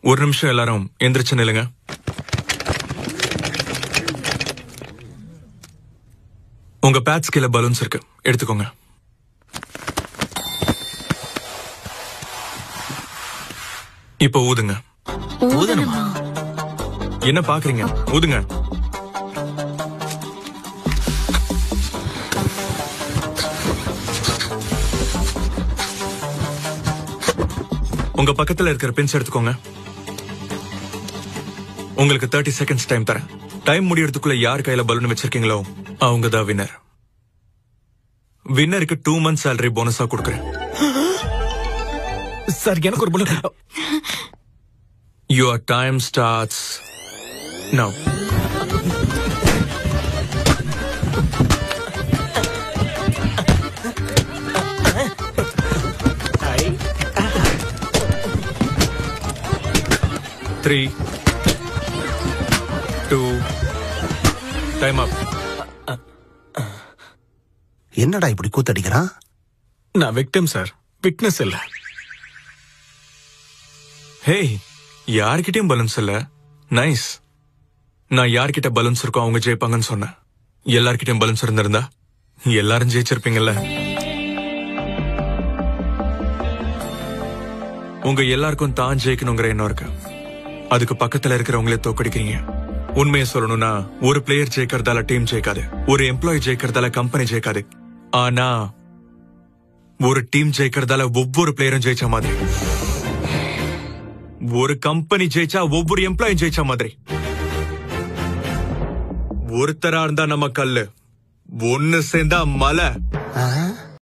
ஒரு நிமிஷம் எல்லாரும் எந்திரிச்சு நில்லுங்க உங்க பேட்ஸ் கீழே பலூன்ஸ் இருக்கு எடுத்துக்கோங்க இப்போ ஊதுங்க ஊதணுமா என்ன பாக்குறீங்க ஊதுங்க உங்க பக்கத்துல இருக்கிற பின்ஸ் எடுத்துக்கோங்க உங்களுக்கு தேர்ட்டி செகண்ட்ஸ் டைம் தரேன் டைம் முடியறதுக்குள்ள யார் கையில பலூன் வச்சிருக்கீங்களோ அவங்க தான் வின்னர் வின்னருக்கு டூ மந்த்ஸ் salary போனஸா கொடுக்குறேன் சார் எனக்கு ஒரு balloon your time starts now three two time up என்னடா இப்படி கூத்தடிக்கிறான் நான் விக்டம் சார் விக்னஸ் இல்ல ஹேய் யார்கிட்டயும் பலூன்ஸ் இல்ல நைஸ் நான் யார்கிட்ட பலூன்ஸ் இருக்கோ அவங்க ஜெயிப்பாங்கன்னு சொன்னேன் எல்லார்கிட்டயும் பலூன்ஸ் இருந்திருந்தா எல்லாரும் ஜெயிச்சிருப்பீங்கல்ல உங்க எல்லாருக்கும் தான் ஜெயிக்கணுங்கிற எண்ணம் இருக்கு அதுக்கு பக்கத்துல இருக்கிறவங்களே தோக்கடிக்கிறீங்க உண்மையை சொல்லணும்னா ஒரு பிளேயர் ஜெயிக்கிறதால டீம் ஜெயிக்காது ஒரு எம்ப்ளாயி ஜெயிக்கிறதால கம்பெனி ஜெயிக்காது ஆனா ஒரு டீம் ஜெயிக்கிறதால ஒவ்வொரு பிளேயரும் ஜெயிச்ச மாதிரி ஒரு கம்பெனி ஜெயிச்சா ஒவ்வொரு எம்ப்ளாயும் ஜெயிச்ச மாதிரி ஒருத்தரா இருந்தா நம்ம கல்லு ஒன்னு சேர்ந்தா மலை